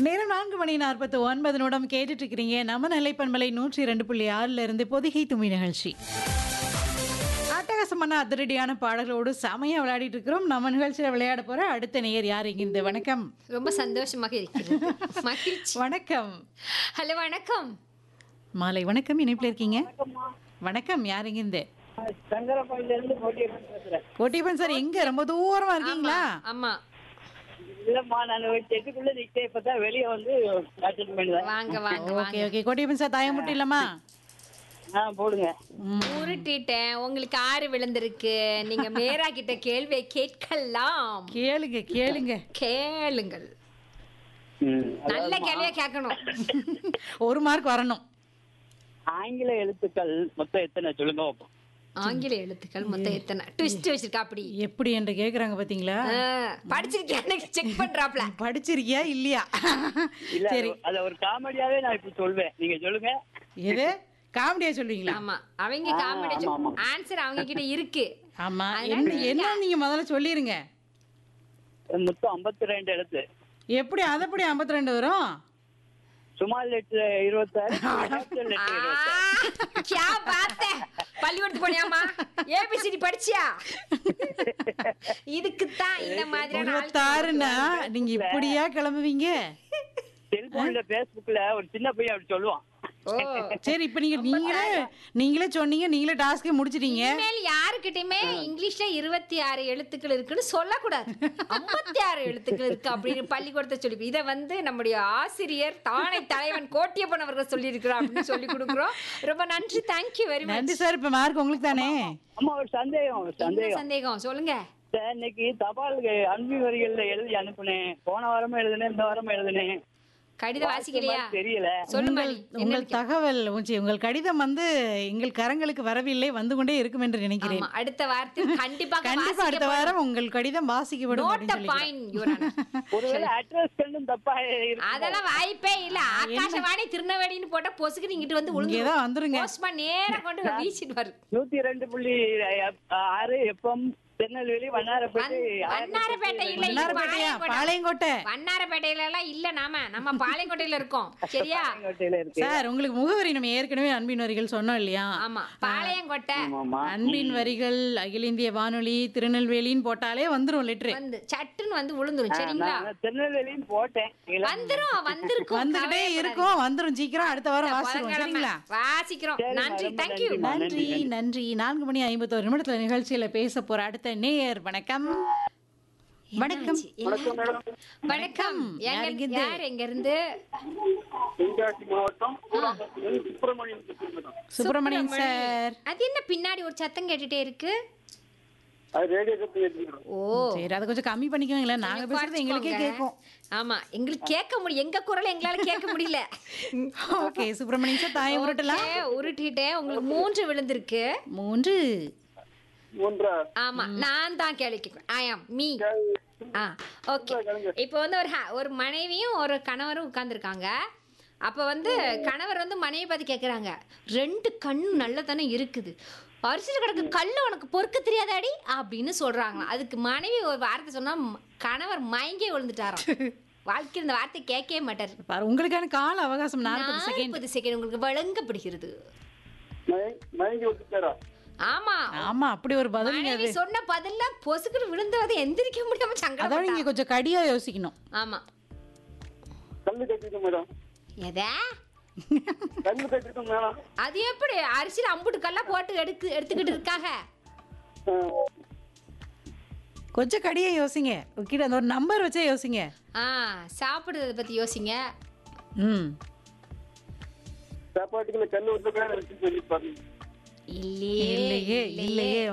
நேரம் நான்கு மணி நாற்பத்தி ஒன்பது நிமிடம் கேட்டுட்டு இருக்கிறீங்க நம்ம நிலைப்பன்மலை நூற்றி இரண்டு புள்ளி ஆறுல இருந்து பொதிகை தும்மி நிகழ்ச்சி அட்டகாசமான அதிரடியான பாடல்களோடு செமையா விளையாடிட்டு இருக்கிறோம் நம்ம நிகழ்ச்சியில விளையாட போற அடுத்த நேயர் யார் இங்கிருந்து வணக்கம் ரொம்ப சந்தோஷமாக இருக்கிறது மகிழ்ச்சி வணக்கம் ஹலோ வணக்கம் மாலை வணக்கம் இணைப்பில் இருக்கீங்க வணக்கம் யார் இங்கிருந்து சங்கரபாடியில இருந்து போட்டியப்பன் பேசுறேன் கோட்டியப்பன் சார் எங்க ரொம்ப தூரமா இருக்கீங்களா ஆமா இல்லம்மா நான் ஒரு செட்டுக்குள்ள நிக்க இப்பதான் வெளியே வந்து அட்டன் பண்ணுவேன் வாங்க வாங்க ஓகே வாங்க ஓகே கோட்டியப்பன் சார் தாயம் மட்டும் இல்லம்மா ஆ போடுங்க உருட்டிட்டேன் உங்களுக்கு ஆறு விழுந்திருக்கு நீங்க மேரா கிட்ட கேள்வியை கேட்கலாம் கேளுங்க கேளுங்க கேளுங்கள் ம், நல்ல கேள்வியா கேட்கணும் ஒரு மார்க் வரணும் ஆங்கில எழுத்துக்கள் மொத்தம் எத்தனை சொல்லுங்க பாப்போம். ஆங்கில எழுத்துக்கள் மொத்தம் எத்தனை ட்விஸ்ட் வச்சிருக்கா அப்படி எப்படி என்று கேக்குறாங்க பாத்தீங்களா ஆ, படிச்சிருக்கேன் செக் பண்றாப்ல படிச்சிருக்கியா இல்லையா இல்ல சரி அத ஒரு காமெடியாவே நான் இப்ப சொல்வேன் நீங்க சொல்லுங்க எது காமெடியா சொல்றீங்களா ஆமா அவங்க காமெடி ஆன்சர் அவங்க கிட்ட இருக்கு ஆமா என்ன என்ன நீங்க முதல்ல சொல்லிருங்க மொத்தம் 52 ரெண்டு எழுத்து எப்படி அதை எப்படி ஐம்பத்தி ரெண்டு வரும் சுமால் லெட்டர் இருபத்தாறு capital letter ஆ, இருபத்தாறு. கியா பாத்த பள்ளிக்கூடத்து போனியாமா ஏபிசிடி படிச்சியா இதுக்குத்தான் இந்த மாதிரியான இருபத்தாறுன்னா நீங்க இப்படியா கிளம்புவீங்க செல்போன்ல பேஸ்புக்ல ஒரு சின்ன பையன் அப்படி சொல்லுவான் ஓ சரி இப்ப நீங்க நீங்களே நீங்களே சொன்னீங்க நீங்களே டாஸ்கே முடிச்சிட்டீங்க இனிமேல் யாருக்கிட்டயுமே இங்கிலீஷ்ல இருபத்தி ஆறு எழுத்துக்கள் இருக்குன்னு சொல்லக்கூடாது ஐம்பத்தி ஆறு எழுத்துக்கள் இருக்கு அப்படின்னு பள்ளிக்கூடத்தை சொல்லி இதை வந்து நம்முடைய ஆசிரியர் தானை தலைவன் கோட்டியப்பன் அவர்கள் சொல்லியிருக்கிறார் அப்படின்னு சொல்லி கொடுக்குறோம் ரொம்ப நன்றி தேங்க்யூ வெரி மச் நன்றி சார் இப்ப மார்க் உங்களுக்கு தானே அம்மா ஒரு சந்தேகம் ஒரு என்ன சந்தேகம் சந்தேகம் சொல்லுங்க சார், இன்னைக்கு தபால் அன்பு வரிகள்ல எழுதி அனுப்புனேன் போன வாரமும் எழுதுனேன் இந்த வாரமும் எழுதுனேன் கடிதம் வாசிக்கலையா தெரியல சொல்லு உங்கள் மணி உங்கள் தகவல் உச்சி, உங்கள் கடிதம் வந்து எங்கள் கரங்களுக்கு வரவில்லை வந்து கொண்டே இருக்கும் என்று நினைக்கிறேன் ஆமா அடுத்த வாரத்தில் கண்டிப்பாக கண்டிப்பா அடுத்த வாரம் உங்கள் கடிதம் வாசிக்கப்படும் நோட் அப்படின்னு சொல்லி பாயிண்ட் யுவரான ஒருவேளை அட்ரஸ் கண்டும் தப்பா இருக்கு அதெல்லாம் வாய்ப்பே இல்ல ஆகாசவாணி திருநெல்வேலின்னு போட்டா பொசுக்கு இங்கிட்டு வந்து இங்கே உழுந்து தான் வந்துருங்க போஸ்ட்மேன் நேரா கொண்டு போய் வீசிட்டு வரு நூத்தி ரெண்டு புள்ளி ஆறு எப்பம் திருநெல்வேலி வண்ணாரப்பேட்டை வண்ணாரப்பேட்டை இல்ல இது வண்ணாரப்பேட்டையா பாளையங்கோட்டை. பாளையங்கோட்டை வண்ணாரப்பேட்டையில எல்லாம் இல்ல நாம நம்ம பாளையங்கோட்டையில இருக்கோம் சரியா கோட்டையில இருக்கு சார் உங்களுக்கு முகவரி நம்ம ஏற்கனவே அன்பின் வரிகள் சொன்னோம் இல்லையா ஆமா பாளையங்கோட்டை ஆமா அன்பின் வரிகள் அகில இந்திய வானொலி திருநெல்வேலின்னு போட்டாலே வந்துரும் லெட்ரு வந்து சட்டுன்னு வந்து விழுந்துரும் சரிங்களா நான் திருநெல்வேலியும் போட்டேன் இல்ல, வந்துரும் வந்திருக்கும் வந்துகிட்டே இருக்கும் வந்துரும் சீக்கிரம் அடுத்த வாரம் வாசிடுவோம் சரிங்களா வாசிக்கிறோம் நன்றி ரொம்ப தேங்க்யூ நன்றி. நன்றி நன்றி நான்கு மணி ஐம்பத்தோரு நிமிடத்துல நிகழ்ச்சியில பேச போற அடுத்த நேயர் வணக்கம் வணக்கம் வணக்கம் யார் எங்க இங்கிருந்து? யார் எங்க இருந்து தென்காசி மாவட்டம் சுப்பிரமணியம் சுப்பிரமணியம் சார் அது என்ன பின்னாடி ஒரு சத்தம் கேட்டுட்டே இருக்கு அது ரேடியோ கத்து ஓ சரி அதை கொஞ்சம் கம்மி பண்ணிக்கோங்களேன் நாங்க பேசுறது எங்களுக்கே குறைச்சுக்கோங்க. கேட்கும் ஆமா எங்களுக்கு கேட்க முடியும் எங்க குரல் எங்களால கேட்க முடியல ஓகே சுப்பிரமணியம் சார் தாயம் உருட்டலாம் Okay, உருட்டிட்டேன் உங்களுக்கு மூன்று விழுந்திருக்கு மூன்று மூன்றா ஆமா நான் தான் கேள்வி கேட்கிறேன் ஐ ஆம் மீ ஆ ஓகே இப்போ வந்து ஒரு ha- ஒரு மனைவியும் ஒரு கணவரும் உட்கார்ந்துருக்காங்க அப்போ வந்து கணவர் வந்து மனைவி பார்த்து கேட்குறாங்க ரெண்டு கண்ணு நல்ல தானே இருக்குது அரிசியில் கிடக்கு கல் உனக்கு பொறுக்க தெரியாதாடி அப்படின்னு சொல்றாங்களாம் அதுக்கு மனைவி ஒரு வார்த்தை சொன்னா ம- கணவர் மயங்கே விழுந்துட்டாராம் வாழ்க்கையில் இந்த வார்த்தை கேட்கவே மாட்டார் பாரு உங்களுக்கான கால அவகாசம் நாற்பது செகண்ட் நாற்பது செகண்ட் உங்களுக்கு வழங்கப்படுகிறது மயங்கி விட்டுட்டாரா ஆமா ஆமா அப்படி ஒரு பதிலுங்க மனைவி அது சொன்ன பதிலா பொசுக்குன்னு விழுந்தவதை எந்திரிக்க முடியாம அதான் சங்கடம் நீங்க கொஞ்சம் கடியா யோசிக்கணும் ஆமா கல்லு கட்டிருக்கோம் மேடம் எதா கல்லு கட்டிருக்கோம் மேடம் அது எப்படி அரிசியில் அம்புட்டுக்கெல்லாம் போட்டு எடுக்கு எடுத்துக்கிட்டு இருக்காங்க கொஞ்சம் கடியா யோசிங்க கிட்ட அந்த ஒரு நம்பர் வச்சே யோசிங்க ஆ சாப்பிடுறத பத்தி யோசிங்க ம் சாப்பாட்டுக்குள்ள கல்லு விட்டு சொல்லி பாருங்க இல்லையே இல்லையே இல்லையே